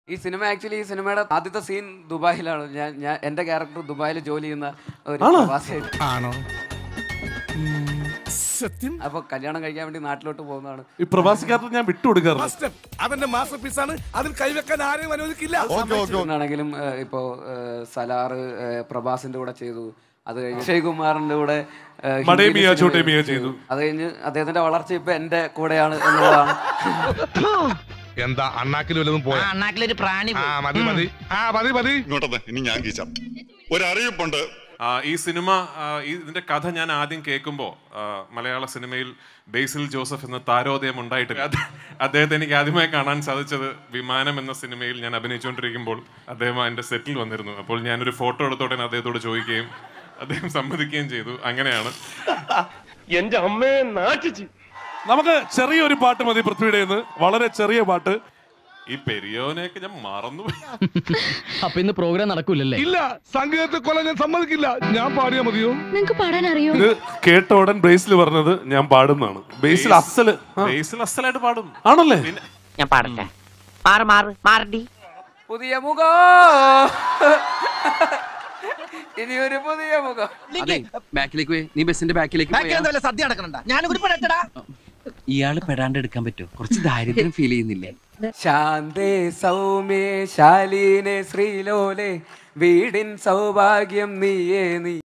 ഈ cinema actually ഈ സിനിമയുടെ ആദ്യത്തെ സീൻ ദുബായിലാണ് ഞാൻ ഞാൻ എൻ്റെ ക്യാരക്ടർ ദുബായിൽ ജോലി ചെയ്യുന്ന ഒരു പ്രവാസിയായിട്ട് ആണോ സത്യം അപ്പോൾ കല്യാണം കഴിക്കാൻ വേണ്ടി നാട്ടിലോട്ട് പോകുന്നതാണ് ഈ പ്രവാസിക്കാർക്ക് ഞാൻ വിട്ടുകൊടുക്കാറില്ല അവന്റെ മാസ്റ്റർ പീസ് ആണ് അതിൽ കൈവെക്കാൻ ആരെയും അനുവദിക്കില്ല ആണെങ്കിലും ഇപ്പോൾ സലാറ് ഏഹ്, പ്രഭാസിന്റെ കൂടെ ചെയ്തു അത് കഴിഞ്ഞ് അക്ഷയ് കുമാറിന്റെ കൂടെ ഏഹ്, ഹിന്ദിയിൽ മടേ മിയ, സിനിമ ചോട്ടേ മിയ ചെയ്തു. അത് കഴിഞ്ഞ് അദ്ദേഹത്തിന്റെ വളർച്ച ഇപ്പൊ എന്റെ കൂടെയാണ് എന്നുള്ളതാണ് എന്താ അണ്ണാക്കിൽ വല്ലതും പോയാ അണ്ണാക്കിലൊരു പ്രാണി ആ മതി മതി ആ മതി മതി ഇങ്ങോട്ടത് ഇനി ഞാൻ കീച്ചാം ഒരറിയിപ്പുണ്ട് ആ, ഈ സിനിമ ആ, ഈ ഇതിന്റെ കഥ ഞാൻ ആദ്യം കേൾക്കുമ്പോൾ മലയാള സിനിമയിൽ ബേസിൽ ജോസഫ് എന്ന താരോദയം ഉണ്ടായിട്ടില്ല അത് അദ്ദേഹത്തെ എനിക്ക് ആദ്യമായി കാണാൻ സാധിച്ചത് വിമാനം എന്ന സിനിമയിൽ ഞാൻ അഭിനയിച്ചുകൊണ്ടിരിക്കുമ്പോൾ അദ്ദേഹം എൻ്റെ സെറ്റിൽ വന്നിരുന്നു അപ്പോൾ ഞാനൊരു ഫോട്ടോ എടുത്തോടെ അദ്ദേഹത്തോട് ചോദിക്കുകയും അദ്ദേഹം സമ്മതിക്കുകയും ചെയ്തു അങ്ങനെയാണ് എന്റെ അമ്മയെ നാട്ടിച്ച് നമുക്ക് ചെറിയൊരു പാട്ട് മതി പൃഥ്വിയുടെ നിന്ന് വളരെ ചെറിയ പാട്ട് ഈ പെരിയോനെയൊക്കെ ഞാൻ മറന്നു അപ്പൊ ഇന്ന് പ്രോഗ്രാം നടക്കൂലല്ലേ ഇല്ല സംഗീതത്തെ കൊല്ലാൻ ഞാൻ സമ്മതിക്കില്ല ഞാൻ പാടിയാ മതിയോ നിങ്ങക്ക് പാടാൻ അറിയോ ഇത് കേട്ട ഉടൻ ബേസിൽ പറഞ്ഞത് ഞാൻ പാടുന്നതാണ് ബേസിൽ അസല് ആ, ബേസിൽ അസലായിട്ട് പാടും ആണല്ലേ ഞാൻ പാടട്ടെ മാറ് മാറ് മാറടി പുതിയ മുഖം ഇനി ഒരു പുതിയ മുഖം അതെ ബാക്കിലേക്ക് പോയി നീ ബസിന്റെ ബാക്കിലേക്ക് പോയാ സദ്യ നടക്കണ്ട ഞാനും കൂടി പെടട്ടടാ ഇയാള് പെടാണ്ട് എടുക്കാൻ പറ്റുമോ കുറച്ച് ദാരിദ്ര്യം ഫീൽ ചെയ്യുന്നില്ലേ ശാന്തേ സൗമ്യേ ശാലീനെ ശ്രീലോലെ വീടിൻ സൗഭാഗ്യം നീയേ നീ